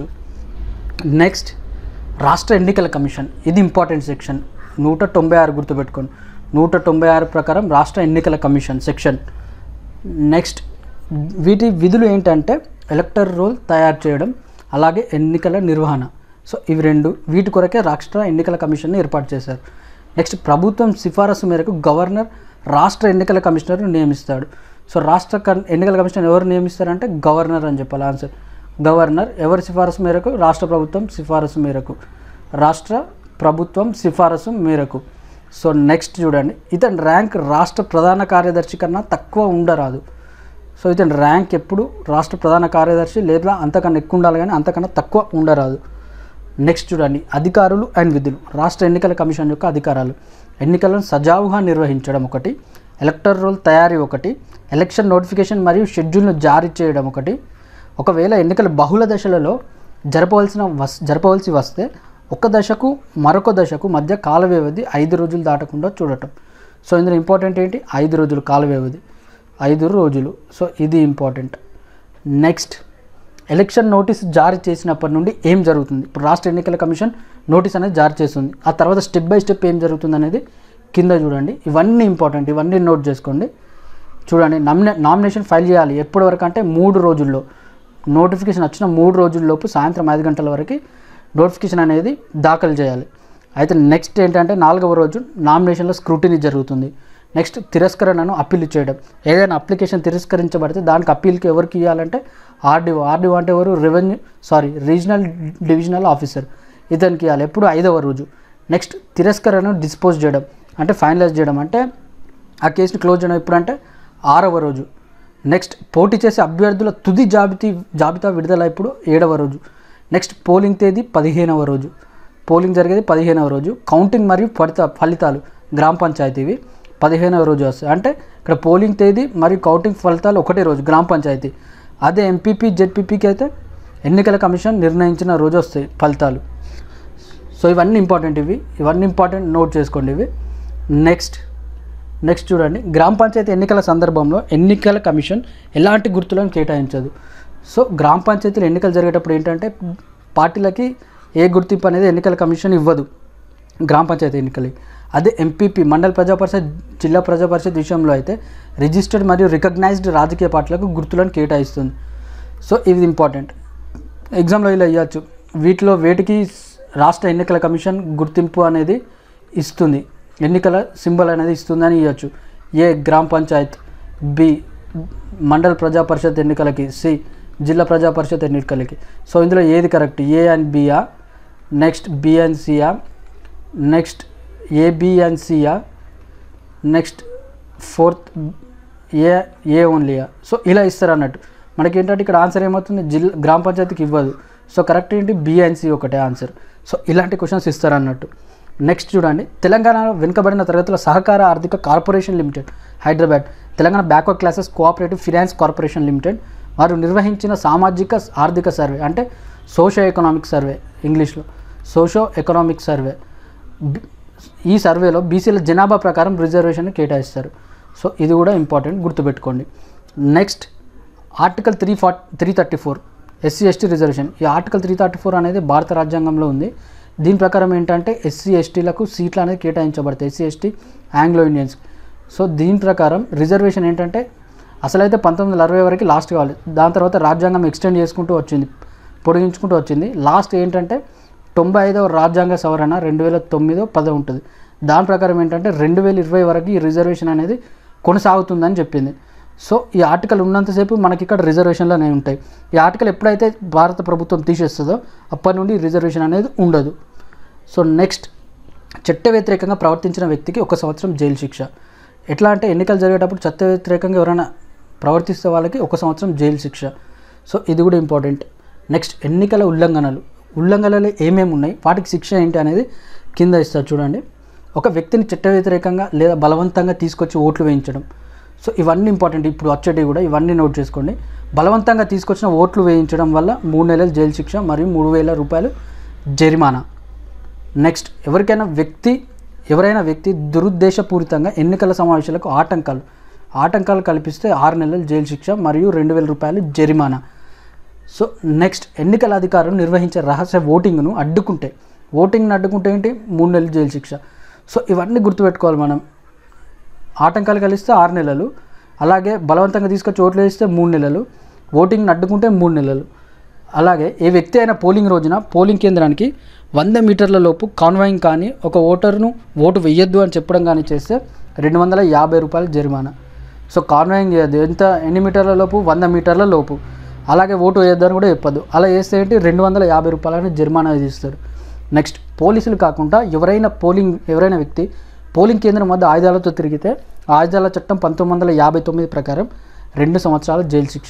నెక్స్ట్ రాష్ట్ర ఎన్నికల కమిషన్ ఇది ఇంపార్టెంట్ సెక్షన్ నూట తొంభై ఆరు గుర్తుపెట్టుకోండి నూట తొంభై ఆరు ప్రకారం రాష్ట్ర ఎన్నికల కమిషన్ సెక్షన్ నెక్స్ట్ వీటి విధులు ఏంటంటే ఎలక్టర్ రోల్ తయారు చేయడం అలాగే ఎన్నికల నిర్వహణ సో ఇవి రెండు వీటి కొరకే రాష్ట్ర ఎన్నికల కమిషన్ని ఏర్పాటు చేశారు నెక్స్ట్ ప్రభుత్వం సిఫారసు మేరకు గవర్నర్ రాష్ట్ర ఎన్నికల కమిషనర్ను నియమిస్తాడు సో రాష్ట్ర కన్- ఎన్నికల కమిషనర్ ఎవరు నియమిస్తారంటే గవర్నర్ అని చెప్పాలి ఆన్సర్ గవర్నర్ ఎవరి సిఫారసు మేరకు రాష్ట్ర ప్రభుత్వం సిఫారసు మేరకు రాష్ట్ర ప్రభుత్వం సిఫారసు మేరకు సో నెక్స్ట్ చూడండి ఇతని ర్యాంక్ రాష్ట్ర ప్రధాన కార్యదర్శి కన్నా తక్కువ ఉండరాదు సో ఇతని ర్యాంక్ ఎప్పుడు రాష్ట్ర ప్రధాన కార్యదర్శి లేదా అంతకన్నా ఎక్కువ ఉండాలి కానీ అంతకన్నా తక్కువ ఉండరాదు నెక్స్ట్ చూడండి అధికారులు అండ్ విధులు రాష్ట్ర ఎన్నికల కమిషన్ యొక్క అధికారాలు ఎన్నికలను సజావుగా నిర్వహించడం ఒకటి ఎలక్టర్ రోల్ తయారీ ఒకటి ఎలక్షన్ నోటిఫికేషన్ మరియు షెడ్యూల్ను జారీ చేయడం ఒకటి ఒకవేళ ఎన్నికలు బహుళ దశలలో జరపవలసిన వస్ జరపవలసి వస్తే ఒక దశకు మరొక దశకు మధ్య కాల వ్యవధి ఐదు రోజులు దాటకుండా చూడటం సో ఇందులో ఇంపార్టెంట్ ఏంటి ఐదు రోజులు కాల వ్యవధి ఐదు రోజులు సో ఇది ఇంపార్టెంట్ నెక్స్ట్ ఎలక్షన్ నోటీస్ జారీ చేసినప్పటి నుండి ఏం జరుగుతుంది ఇప్పుడు రాష్ట్ర ఎన్నికల కమిషన్ నోటీస్ అనేది జారీ చేస్తుంది ఆ తర్వాత స్టెప్ బై స్టెప్ ఏం జరుగుతుంది అనేది కింద చూడండి ఇవన్నీ ఇంపార్టెంట్ ఇవన్నీ నోట్ చేసుకోండి చూడండి నామినే నామినేషన్ ఫైల్ చేయాలి ఎప్పటి వరకు అంటే మూడు రోజుల్లో నోటిఫికేషన్ వచ్చిన మూడు రోజుల్లోపు సాయంత్రం ఐదు గంటల వరకు నోటిఫికేషన్ అనేది దాఖలు చేయాలి అయితే నెక్స్ట్ ఏంటంటే నాలుగవ రోజు నామినేషన్లో స్క్రూటినీ జరుగుతుంది నెక్స్ట్ తిరస్కరణను అప్పీల్ చేయడం ఏదైనా అప్లికేషన్ తిరస్కరించబడితే దానికి అప్పీల్కి ఎవరికి ఇవ్వాలంటే ఆర్డీఓ ఆర్డీఓ అంటే ఎవరు revenue sorry regional divisional officer ఇతనికి ఇవ్వాలి ఎప్పుడు ఐదవ రోజు నెక్స్ట్ తిరస్కరణను డిస్పోజ్ చేయడం అంటే ఫైనలైజ్ చేయడం అంటే ఆ కేసుని క్లోజ్ చేయడం ఎప్పుడంటే ఆరవ రోజు నెక్స్ట్ పోటీ చేసే అభ్యర్థుల తుది జాబితా జాబితా విడుదల ఇప్పుడు ఏడవ రోజు నెక్స్ట్ పోలింగ్ తేదీ పదిహేనవ రోజు పోలింగ్ జరిగేది పదిహేనవ రోజు కౌంటింగ్ మరియు ఫలిత ఫలితాలు గ్రామ పంచాయతీవి పదిహేనవ రోజు వస్తాయి అంటే ఇక్కడ పోలింగ్ తేదీ మరియు కౌంటింగ్ ఫలితాలు ఒకటే రోజు గ్రామ పంచాయతీ అదే ఎంపీపీ జెడ్పీపీకి అయితే ఎన్నికల కమిషన్ నిర్ణయించిన రోజు వస్తాయి ఫలితాలు సో ఇవన్నీ ఇంపార్టెంట్ ఇవి ఇవన్నీ ఇంపార్టెంట్ నోట్ చేసుకోండి ఇవి నెక్స్ట్ నెక్స్ట్ చూడండి గ్రామ పంచాయతీ ఎన్నికల సందర్భంలో ఎన్నికల కమిషన్ ఎలాంటి గుర్తులను కేటాయించదు సో గ్రామ పంచాయతీలు ఎన్నికలు జరిగేటప్పుడు ఏంటంటే పార్టీలకి ఏ గుర్తింపు అనేది ఎన్నికల కమిషన్ ఇవ్వదు గ్రామ పంచాయతీ ఎన్నికలు అదే ఎంపీపీ మండల ప్రజా పరిషత్ జిల్లా ప్రజా పరిషత్ విషయంలో అయితే రిజిస్టర్డ్ మరియు రికగ్నైజ్డ్ రాజకీయ పార్టీలకు గుర్తులను కేటాయిస్తుంది సో ఇది ఇంపార్టెంట్ ఎగ్జామ్లో ఇలా ఇవ్వచ్చు వీటిలో వేటికి రాష్ట్ర ఎన్నికల కమిషన్ గుర్తింపు అనేది ఇస్తుంది ఎన్నికల సింబల్ అనేది ఇస్తుందని ఇవ్వచ్చు ఏ గ్రామ పంచాయత్ బి మండల ప్రజా పరిషత్ ఎన్నికలకి సి జిల్లా ప్రజా పరిషత్ ఎన్నికలకి సో ఇందులో ఏది కరెక్ట్ ఏ అండ్ బియా నెక్స్ట్ బి అండ్ సియా నెక్స్ట్ ఏబి అండ్ సియా నెక్స్ట్ ఫోర్త్ ఏ ఏ ఓన్లీయా సో ఇలా ఇస్తారు అన్నట్టు మనకి ఏంటంటే ఇక్కడ ఆన్సర్ ఏమవుతుంది జిల్లా గ్రామ పంచాయతీకి ఇవ్వదు సో కరెక్ట్ ఏంటి బిఎన్సి ఒకటే ఆన్సర్ సో ఇలాంటి క్వశ్చన్స్ ఇస్తారు అన్నట్టు నెక్స్ట్ చూడండి తెలంగాణ వెనుకబడిన తరగతుల సహకార ఆర్థిక corporation limited Hyderabad Telangana backward classes cooperative finance corporation limited వారు నిర్వహించిన సామాజిక ఆర్థిక సర్వే అంటే సోషో ఎకనామిక్ సర్వే ఇంగ్లీష్లో సోషో ఎకనామిక్ సర్వే బి- ఈ సర్వేలో బీసీల జనాభా ప్రకారం రిజర్వేషన్ కేటాయిస్తారు సో ఇది కూడా ఇంపార్టెంట్ గుర్తుపెట్టుకోండి next article three forty three thirty four SC ST reservation ఈ ఆర్టికల్ త్రీ థర్టీ ఫోర్ అనేది భారత రాజ్యాంగంలో ఉంది దీని ప్రకారం ఏంటంటే ఎస్సీ ఎస్టీలకు సీట్లు అనేది కేటాయించబడతాయి SC ST Anglo Indians so దీని ప్రకారం రిజర్వేషన్ ఏంటంటే అసలైతే పంతొమ్మిది వందల అరవై వరకు లాస్ట్ కావాలి దాని తర్వాత రాజ్యాంగం ఎక్స్టెండ్ చేసుకుంటూ వచ్చింది పొడిగించుకుంటూ వచ్చింది లాస్ట్ ఏంటంటే తొంభై ఐదవ రాజ్యాంగ సవరణ రెండు వేల తొమ్మిదో పదో ఉంటుంది దాని ప్రకారం ఏంటంటే రెండు వేల ఇరవై వరకు ఈ రిజర్వేషన్ అనేది కొనసాగుతుందని చెప్పింది సో ఈ ఆర్టికల్ ఉన్నంతసేపు మనకి ఇక్కడ రిజర్వేషన్లు అనేవి ఉంటాయి ఈ ఆర్టికల్ ఎప్పుడైతే భారత ప్రభుత్వం తీసేస్తుందో అప్పటి నుండి రిజర్వేషన్ అనేది ఉండదు సో నెక్స్ట్ చట్ట వ్యతిరేకంగా ప్రవర్తించిన వ్యక్తికి ఒక సంవత్సరం జైలు శిక్ష ఎట్లా అంటే ఎన్నికలు జరిగేటప్పుడు చట్ట వ్యతిరేకంగా ఎవరైనా ప్రవర్తిస్తే వాళ్ళకి ఒక సంవత్సరం జైలు శిక్ష సో ఇది కూడా ఇంపార్టెంట్ నెక్స్ట్ ఎన్నికల ఉల్లంఘనలు ఉల్లంఘనలు ఏమేమి ఉన్నాయి వాటికి శిక్ష ఏంటి అనేది కింద ఇస్తారు చూడండి ఒక వ్యక్తిని చట్ట వ్యతిరేకంగా లేదా బలవంతంగా తీసుకొచ్చి ఓట్లు వేయించడం సో ఇవన్నీ ఇంపార్టెంట్ ఇప్పుడు వచ్చేటివి కూడా ఇవన్నీ నోట్ చేసుకోండి బలవంతంగా తీసుకొచ్చిన ఓట్లు వేయించడం వల్ల మూడు నెలల జైలు శిక్ష మరియు మూడు వేల రూపాయలు జరిమానా నెక్స్ట్ ఎవరికైనా వ్యక్తి ఎవరైనా వ్యక్తి దురుద్దేశపూరితంగా ఎన్నికల సమావేశాలకు ఆటంకాలు ఆటంకాలు కల్పిస్తే ఆరు నెలల జైలు శిక్ష మరియు రెండు వేల రూపాయలు జరిమానా సో నెక్స్ట్ ఎన్నికల అధికారులు నిర్వహించే రహస్య ఓటింగ్ను అడ్డుకుంటే ఓటింగ్ను అడ్డుకుంటే ఏంటి మూడు నెలలు జైలు శిక్ష సో ఇవన్నీ గుర్తుపెట్టుకోవాలి మనం ఆటంకాలు కలిస్తే ఆరు నెలలు అలాగే బలవంతంగా తీసుకొచ్చి ఓట్లు వేస్తే మూడు నెలలు ఓటింగ్ని అడ్డుకుంటే మూడు నెలలు అలాగే ఏ వ్యక్తి అయినా పోలింగ్ రోజున పోలింగ్ కేంద్రానికి వంద మీటర్ల లోపు కాన్వాయింగ్ కానీ ఒక ఓటర్ను ఓటు వేయొద్దు అని చెప్పడం కానీ చేస్తే రెండు వందల యాభై రూపాయలు జరిమానా సో కాన్వాయింగ్ చేయొద్దు ఎంత ఎన్ని మీటర్ల లోపు వంద మీటర్ల లోపు అలాగే ఓటు వేయొద్దు అని కూడా చెప్పొద్దు అలా వేస్తే ఏంటి రెండు వందల యాభై రూపాయలని జరిమానా విధిస్తారు నెక్స్ట్ పోలీసులు కాకుండా ఎవరైనా పోలింగ్ ఎవరైనా వ్యక్తి పోలింగ్ కేంద్రం వద్ద ఆయుధాలతో తిరిగితే ఆయుధాల చట్టం పంతొమ్మిది వందల యాభై తొమ్మిది ప్రకారం రెండు సంవత్సరాల జైలు శిక్ష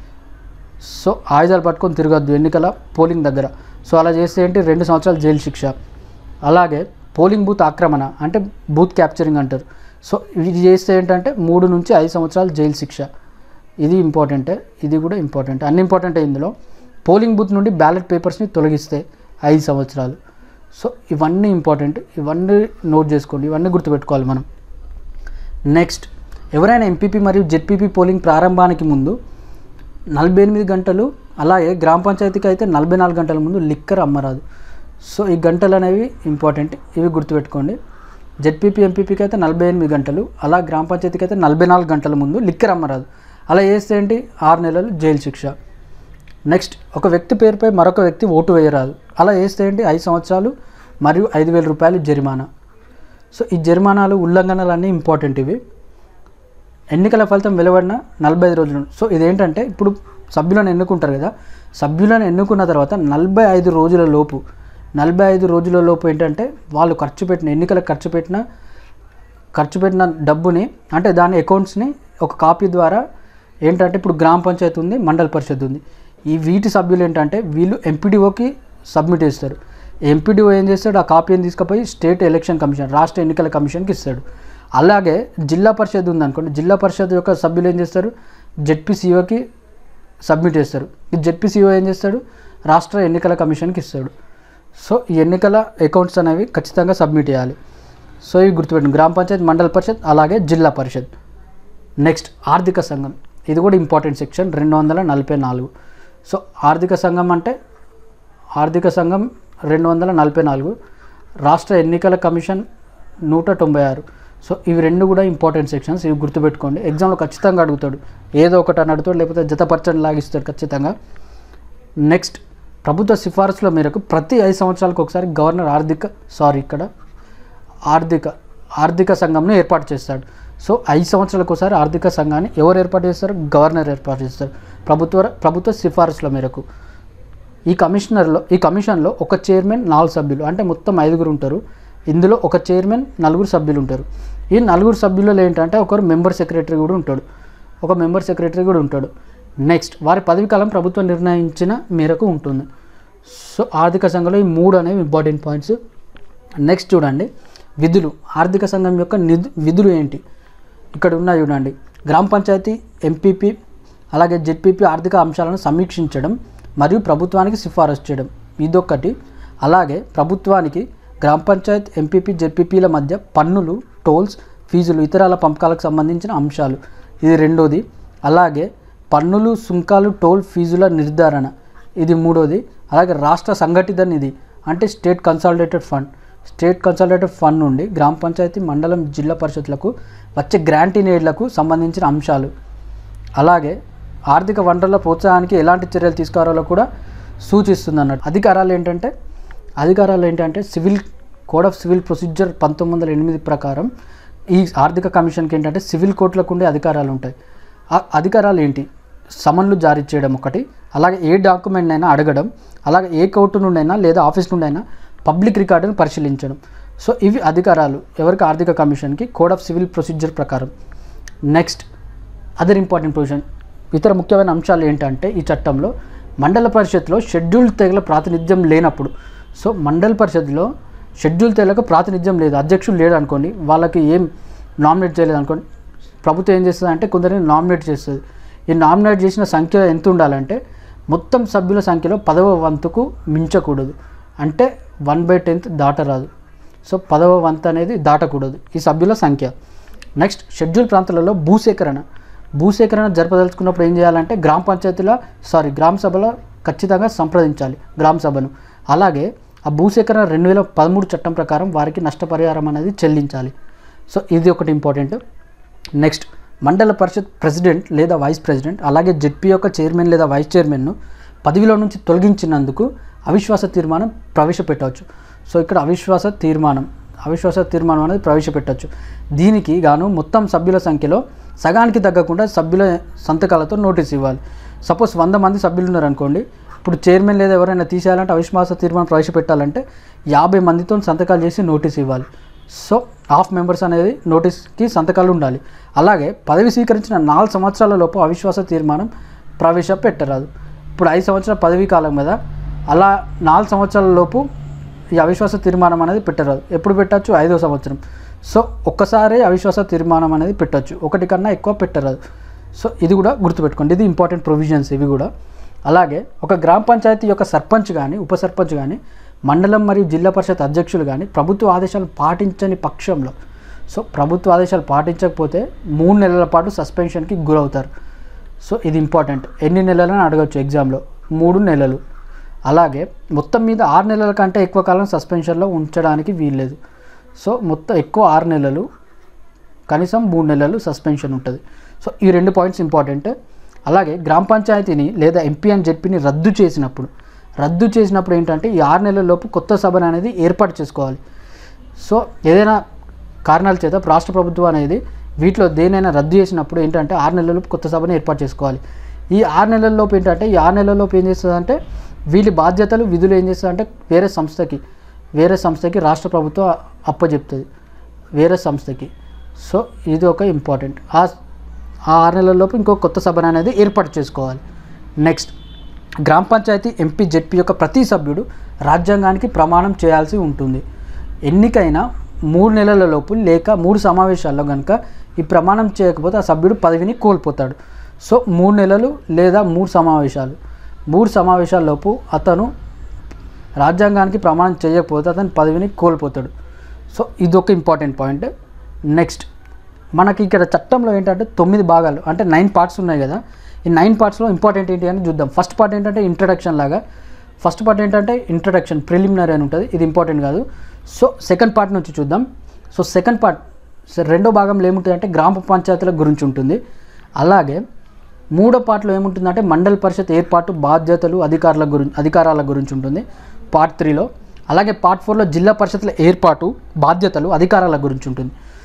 సో ఆయుధాలు పట్టుకొని తిరగద్దు ఎన్నికల పోలింగ్ దగ్గర సో అలా చేస్తే ఏంటి రెండు సంవత్సరాలు జైలు శిక్ష అలాగే పోలింగ్ బూత్ ఆక్రమణ అంటే బూత్ క్యాప్చరింగ్ అంటారు సో ఇది చేస్తే ఏంటంటే మూడు నుంచి ఐదు సంవత్సరాలు జైలు శిక్ష ఇది ఇంపార్టెంటే ఇది కూడా ఇంపార్టెంట్ అన్ని ఇంపార్టెంటే ఇందులో పోలింగ్ బూత్ నుండి బ్యాలెట్ పేపర్స్ని తొలగిస్తే ఐదు సంవత్సరాలు సో ఇవన్నీ ఇంపార్టెంట్ ఇవన్నీ నోట్ చేసుకోండి ఇవన్నీ గుర్తుపెట్టుకోవాలి మనం నెక్స్ట్ ఎవరైనా ఎంపీపీ మరియు జెడ్పీపీ పోలింగ్ ప్రారంభానికి ముందు నలభై ఎనిమిది గంటలు అలాగే గ్రామ పంచాయతీకి అయితే నలభై నాలుగు గంటల ముందు లిక్కర్ అమ్మరాదు సో ఈ గంటలు అనేవి ఇంపార్టెంట్ ఇవి గుర్తుపెట్టుకోండి జెడ్పీపీ ఎంపీపీకి అయితే నలభై ఎనిమిది గంటలు అలా గ్రామ పంచాయతీకి అయితే నలభై నాలుగు గంటల ముందు లిక్కర్ అమ్మరాదు అలా చేస్తే ఏంటి ఆరు నెలలు జైలు శిక్ష నెక్స్ట్ ఒక వ్యక్తి పేరుపై మరొక వ్యక్తి ఓటు వేయరాదు అలా వేస్తే ఏంటి ఐదు సంవత్సరాలు మరియు ఐదు వేల రూపాయలు జరిమానా సో ఈ జరిమానాలు ఉల్లంఘనలు అన్నీ ఇంపార్టెంట్ ఇవి ఎన్నికల ఫలితం వెలువడిన నలభై ఐదు రోజులు సో ఇదేంటంటే ఇప్పుడు సభ్యులను ఎన్నుకుంటారు కదా సభ్యులను ఎన్నుకున్న తర్వాత నలభై ఐదు రోజుల లోపు నలభై ఐదు రోజుల లోపు ఏంటంటే వాళ్ళు ఖర్చు పెట్టిన ఎన్నికలకు ఖర్చు పెట్టిన ఖర్చు పెట్టిన డబ్బుని అంటే దాని అకౌంట్స్ని ఒక కాపీ ద్వారా ఏంటంటే ఇప్పుడు గ్రామ పంచాయతీ ఉంది మండల పరిషత్ ఉంది ఈ వీటి సభ్యులు ఏంటంటే వీళ్ళు ఎంపీడీఓకి సబ్మిట్ చేస్తారు ఎంపీడీఓ ఏం చేస్తాడు ఆ కాపీని తీసుకుపోయి స్టేట్ ఎలక్షన్ కమిషన్ రాష్ట్ర ఎన్నికల కమిషన్కి ఇస్తాడు అలాగే జిల్లా పరిషత్ ఉందనుకోండి జిల్లా పరిషత్ యొక్క సభ్యులు ఏం చేస్తారు జెడ్పీసీఓకి సబ్మిట్ చేస్తారు ఈ జెడ్పీసీఓ ఏం చేస్తాడు రాష్ట్ర ఎన్నికల కమిషన్కి ఇస్తాడు సో ఈ ఎన్నికల అకౌంట్స్ అనేవి ఖచ్చితంగా సబ్మిట్ చేయాలి సో ఇవి గుర్తుపెట్టండి గ్రామ పంచాయత్ మండల పరిషత్ అలాగే జిల్లా పరిషత్ నెక్స్ట్ ఆర్థిక సంఘం ఇది కూడా ఇంపార్టెంట్ సెక్షన్ రెండు వందల నలభై నాలుగు సో ఆర్థిక సంఘం అంటే ఆర్థిక సంఘం రెండు వందల నలభై నాలుగు రాష్ట్ర ఎన్నికల కమిషన్ నూట తొంభై ఆరు సో ఇవి రెండు కూడా ఇంపార్టెంట్ సెక్షన్స్ ఇవి గుర్తుపెట్టుకోండి ఎగ్జామ్లో ఖచ్చితంగా అడుగుతాడు ఏదో ఒకటి అని అడుగుతాడు లేకపోతే జతపరచని లాగిస్తాడు ఖచ్చితంగా నెక్స్ట్ ప్రభుత్వ సిఫారసుల మేరకు ప్రతి ఐదు సంవత్సరాలకు ఒకసారి గవర్నర్ ఆర్థిక సారీ ఇక్కడ ఆర్థిక ఆర్థిక సంఘంను ఏర్పాటు చేస్తాడు సో ఐదు సంవత్సరాలకు ఒకసారి ఆర్థిక సంఘాన్ని ఎవరు ఏర్పాటు చేస్తారు గవర్నర్ ఏర్పాటు చేస్తారు ప్రభుత్వ ప్రభుత్వ సిఫారసుల మేరకు ఈ కమిషనర్లో ఈ కమిషన్లో ఒక చైర్మన్ నాలుగు సభ్యులు అంటే మొత్తం ఐదుగురు ఉంటారు ఇందులో ఒక చైర్మన్ నలుగురు సభ్యులు ఉంటారు ఈ నలుగురు సభ్యులలో ఏంటంటే ఒకరు మెంబర్ సెక్రటరీ కూడా ఉంటాడు ఒక మెంబర్ సెక్రటరీ కూడా ఉంటాడు నెక్స్ట్ వారి పదవి కాలం ప్రభుత్వం నిర్ణయించిన మేరకు ఉంటుంది సో ఆర్థిక సంఘంలో ఈ మూడు అనేవి ఇంపార్టెంట్ పాయింట్స్ నెక్స్ట్ చూడండి విధులు ఆర్థిక సంఘం యొక్క నిధు విధులు ఏంటి ఇక్కడ ఉన్నాయి చూడండి గ్రామ పంచాయతీ ఎంపీపీ అలాగే జెడ్పీపీ ఆర్థిక అంశాలను సమీక్షించడం మరియు ప్రభుత్వానికి సిఫారసు చేయడం ఇదొక్కటి అలాగే ప్రభుత్వానికి గ్రామ పంచాయత్ ఎంపీపీ జెడ్పీపీల మధ్య పన్నులు టోల్స్ ఫీజులు ఇతరాల పంపకాలకు సంబంధించిన అంశాలు ఇది రెండోది అలాగే పన్నులు సుంకాలు టోల్ ఫీజుల నిర్ధారణ ఇది మూడోది అలాగే రాష్ట్ర సంఘటిత నిధి అంటే state consolidated fund state consolidated fund నుండి గ్రామ పంచాయతీ మండలం జిల్లా పరిషత్లకు వచ్చే గ్రాంట్ ఇన్ ఎయిడ్లకు సంబంధించిన అంశాలు అలాగే ఆర్థిక వనరుల ప్రోత్సాహానికి ఎలాంటి చర్యలు తీసుకోవాలో కూడా సూచిస్తుంది అన్నట్టు అధికారాలు ఏంటంటే అధికారాలు ఏంటంటే civil code of civil procedure పంతొమ్మిది వందల ఎనిమిది ప్రకారం ఈ ఆర్థిక కమిషన్కి ఏంటంటే సివిల్ కోర్టులకు ఉండే అధికారాలు ఉంటాయి ఆ అధికారాలు ఏంటి సమన్లు జారీ చేయడం ఒకటి అలాగే ఏ డాక్యుమెంట్ అయినా అడగడం అలాగే ఏ కోర్టు నుండైనా లేదా ఆఫీస్ నుండైనా పబ్లిక్ రికార్డును పరిశీలించడం సో ఇవి అధికారాలు ఎవరికి ఆర్థిక కమిషన్కి కోడ్ ఆఫ్ సివిల్ ప్రొసీజర్ ప్రకారం నెక్స్ట్ అదర్ ఇంపార్టెంట్ ప్రొవిజన్ ఇతర ముఖ్యమైన అంశాలు ఏంటంటే ఈ చట్టంలో మండల పరిషత్లో షెడ్యూల్ తెగల ప్రాతినిధ్యం లేనప్పుడు సో మండల పరిషత్లో షెడ్యూల్ తెగలకు ప్రాతినిధ్యం లేదు అధ్యక్షులు లేడు అనుకోండి వాళ్ళకి ఏం నామినేట్ చేయలేదు అనుకోండి ప్రభుత్వం ఏం చేస్తుంది అంటే కొందరిని నామినేట్ చేస్తుంది ఈ నామినేట్ చేసిన సంఖ్య ఎంత ఉండాలంటే మొత్తం సభ్యుల సంఖ్యలో పదవ వంతుకు మించకూడదు అంటే వన్ బై టెన్త్ దాటరాదు సో పదవ వంతు అనేది దాటకూడదు ఈ సభ్యుల సంఖ్య నెక్స్ట్ షెడ్యూల్ ప్రాంతాలలో భూసేకరణ భూసేకరణ జరపదలుచుకున్నప్పుడు ఏం చేయాలంటే గ్రామ పంచాయతీల సారీ గ్రామ సభలో ఖచ్చితంగా సంప్రదించాలి గ్రామ సభను అలాగే ఆ భూసేకరణ రెండు వేల పదమూడు చట్టం ప్రకారం వారికి నష్టపరిహారం అనేది చెల్లించాలి సో ఇది ఒకటి ఇంపార్టెంట్ నెక్స్ట్ మండల పరిషత్ ప్రెసిడెంట్ లేదా వైస్ ప్రెసిడెంట్ అలాగే జెడ్పీ యొక్క చైర్మన్ లేదా వైస్ చైర్మన్ను పదవిలో నుంచి తొలగించినందుకు అవిశ్వాస తీర్మానం ప్రవేశపెట్టవచ్చు సో ఇక్కడ అవిశ్వాస తీర్మానం అవిశ్వాస తీర్మానం అనేది ప్రవేశపెట్టవచ్చు దీనికి గాను మొత్తం సభ్యుల సంఖ్యలో సగానికి తగ్గకుండా సభ్యుల సంతకాలతో నోటీస్ ఇవ్వాలి సపోజ్ వంద మంది సభ్యులు ఉన్నారనుకోండి ఇప్పుడు చైర్మన్ లేదా ఎవరైనా తీసేయాలంటే అవిశ్వాస తీర్మానం ప్రవేశపెట్టాలంటే యాభై మందితో సంతకాలు చేసి నోటీస్ ఇవ్వాలి సో హాఫ్ మెంబర్స్ అనేది నోటీస్కి సంతకాలు ఉండాలి అలాగే పదవి స్వీకరించిన నాలుగు సంవత్సరాల లోపు అవిశ్వాస తీర్మానం ప్రవేశపెట్టరాదు ఇప్పుడు ఐదు సంవత్సరాల పదవీ కాలం కదా అలా నాలుగు సంవత్సరాల లోపు ఈ అవిశ్వాస తీర్మానం అనేది పెట్టరాదు ఎప్పుడు పెట్టచ్చు ఐదో సంవత్సరం సో ఒక్కసారి అవిశ్వాస తీర్మానం అనేది పెట్టచ్చు ఒకటి కన్నా ఎక్కువ పెట్టరాదు సో ఇది కూడా గుర్తుపెట్టుకోండి ఇది ఇంపార్టెంట్ ప్రొవిజన్స్ ఇవి కూడా అలాగే ఒక గ్రామ పంచాయతీ యొక్క సర్పంచ్ కానీ ఉప సర్పంచ్ కానీ మండలం మరియు జిల్లా పరిషత్ అధ్యక్షులు కానీ ప్రభుత్వ ఆదేశాలు పాటించని పక్షంలో సో ప్రభుత్వ ఆదేశాలు పాటించకపోతే మూడు నెలల పాటు సస్పెన్షన్కి గురవుతారు సో ఇది ఇంపార్టెంట్ ఎన్ని నెలలని అడగచ్చు ఎగ్జామ్లో మూడు నెలలు అలాగే మొత్తం మీద ఆరు నెలల కంటే ఎక్కువ కాలం సస్పెన్షన్లో ఉంచడానికి వీల్లేదు సో మొత్తం ఎక్కువ ఆరు నెలలు కనీసం మూడు నెలలు సస్పెన్షన్ ఉంటుంది సో ఈ రెండు పాయింట్స్ ఇంపార్టెంట్ అలాగే గ్రామ పంచాయతీని లేదా ఎంపీ అండ్ జెడ్పీని రద్దు చేసినప్పుడు రద్దు చేసినప్పుడు ఏంటంటే ఈ ఆరు నెలల లోపు కొత్త సభను అనేది ఏర్పాటు చేసుకోవాలి సో ఏదైనా కారణాల చేత రాష్ట్ర ప్రభుత్వం అనేది వీటిలో దేనైనా రద్దు చేసినప్పుడు ఏంటంటే ఆరు నెలలలోపు కొత్త సభను ఏర్పాటు చేసుకోవాలి ఈ ఆరు నెలల్లోపు ఏంటంటే ఈ ఆరు నెలల్లోపు ఏం చేస్తుందంటే వీళ్ళ బాధ్యతలు విధులు ఏం చేస్తుందంటే వేరే సంస్థకి వేరే సంస్థకి రాష్ట్ర ప్రభుత్వం అప్పచెప్తుంది వేరే సంస్థకి సో ఇది ఒక ఇంపార్టెంట్ ఆ ఆ ఆరు నెలల్లోపు ఇంకో కొత్త సభను అనేది ఏర్పాటు చేసుకోవాలి నెక్స్ట్ గ్రామ పంచాయతీ ఎంపీ జెడ్పీ యొక్క ప్రతి సభ్యుడు రాజ్యాంగానికి ప్రమాణం చేయాల్సి ఉంటుంది ఎన్నికైన మూడు నెలల లోపు లేక మూడు సమావేశాల్లో కనుక ఈ ప్రమాణం చేయకపోతే ఆ సభ్యుడు పదవిని కోల్పోతాడు సో మూడు నెలలు లేదా మూడు సమావేశాలు మూడు సమావేశాల్లోపు అతను రాజ్యాంగానికి ప్రమాణం చేయకపోతే అతను పదవిని కోల్పోతాడు సో ఇది ఒక ఇంపార్టెంట్ పాయింట్ నెక్స్ట్ మనకి ఇక్కడ చట్టంలో ఏంటంటే తొమ్మిది భాగాలు అంటే నైన్ పార్ట్స్ ఉన్నాయి కదా ఈ నైన్ పార్ట్స్లో ఇంపార్టెంట్ ఏంటి అని చూద్దాం ఫస్ట్ పార్ట్ ఏంటంటే ఇంట్రడక్షన్ లాగా ఫస్ట్ పార్ట్ ఏంటంటే ఇంట్రడక్షన్ ప్రిలిమినరీ అని ఉంటుంది ఇది ఇంపార్టెంట్ కాదు సో సెకండ్ పార్ట్ నుంచి చూద్దాం సో సెకండ్ పార్ట్ రెండో భాగంలో ఏముంటుంది అంటే గ్రామ పంచాయతీల గురించి ఉంటుంది అలాగే మూడో పార్ట్లో ఏముంటుందంటే మండల పరిషత్ ఏర్పాటు బాధ్యతలు అధికారుల గురించి అధికారాల గురించి ఉంటుంది పార్ట్ త్రీలో అలాగే పార్ట్ ఫోర్లో జిల్లా పరిషత్ల ఏర్పాటు బాధ్యతలు అధికారాల గురించి ఉంటుంది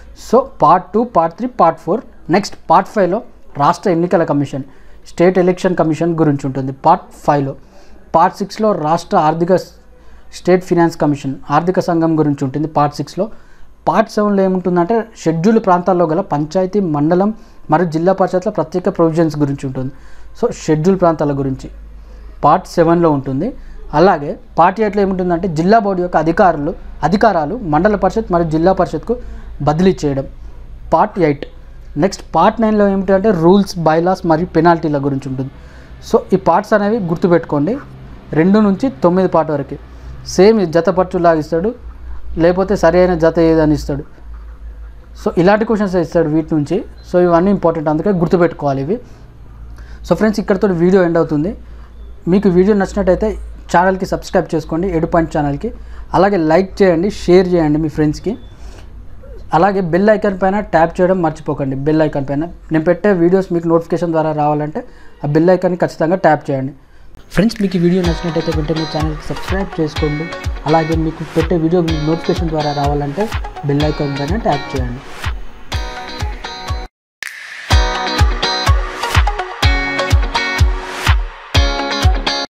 so part two part three part four next part ఫైవ్లో రాష్ట్ర ఎన్నికల కమిషన్ స్టేట్ ఎలక్షన్ కమిషన్ గురించి ఉంటుంది పార్ట్ ఫైవ్లో పార్ట్ సిక్స్లో రాష్ట్ర ఆర్థిక స్టేట్ ఫినాన్స్ కమిషన్ ఆర్థిక సంఘం గురించి ఉంటుంది పార్ట్ సిక్స్లో పార్ట్ సెవెన్లో ఏముంటుందంటే షెడ్యూల్ ప్రాంతాల్లో గల పంచాయతీ మండలం మరియు జిల్లా పరిషత్ల ప్రత్యేక ప్రొవిజన్స్ గురించి ఉంటుంది సో షెడ్యూల్ ప్రాంతాల గురించి పార్ట్ సెవెన్లో ఉంటుంది అలాగే పార్ట్ ఎయిట్లో ఏముంటుందంటే జిల్లా బోర్డు యొక్క అధికారులు అధికారాలు మండల పరిషత్ మరియు జిల్లా పరిషత్కు బదిలీ చేయడం పార్ట్ ఎయిట్ నెక్స్ట్ పార్ట్ నైన్లో ఏమిటంటే రూల్స్ బైలాస్ మరియు పెనాల్టీల గురించి ఉంటుంది సో ఈ పార్ట్స్ అనేవి గుర్తుపెట్టుకోండి రెండు నుంచి తొమ్మిది పార్ట్ వరకు సేమ్ జతపరచులాగా ఇస్తాడు లేకపోతే సరి అయిన జత ఏదని ఇస్తాడు సో ఇలాంటి క్వశ్చన్స్ ఇస్తాడు వీటి నుంచి సో ఇవన్నీ ఇంపార్టెంట్ అందుకే గుర్తుపెట్టుకోవాలి ఇవి సో ఫ్రెండ్స్ ఇక్కడతో వీడియో ఎండ్ అవుతుంది మీకు వీడియో నచ్చినట్టయితే ఛానల్కి సబ్స్క్రైబ్ చేసుకోండి ఎడు పాయింట్ ఛానల్కి అలాగే లైక్ చేయండి షేర్ చేయండి మీ ఫ్రెండ్స్కి అలాగే బెల్ ఐకాన్ పైన ట్యాప్ చేయడం మర్చిపోకండి బెల్ ఐకాన్ పైన నేను పెట్టే వీడియోస్ మీకు నోటిఫికేషన్ ద్వారా రావాలంటే ఆ బెల్ ఐకాన్ని ఖచ్చితంగా ట్యాప్ చేయండి ఫ్రెండ్స్ మీకు ఈ వీడియో నచ్చినట్టయితే వెంటనే ఛానల్కి సబ్స్క్రైబ్ చేసుకోండి అలాగే మీకు పెట్టే వీడియో నోటిఫికేషన్ ద్వారా రావాలంటే బెల్ ఐకాన్ పైన ట్యాప్ చేయండి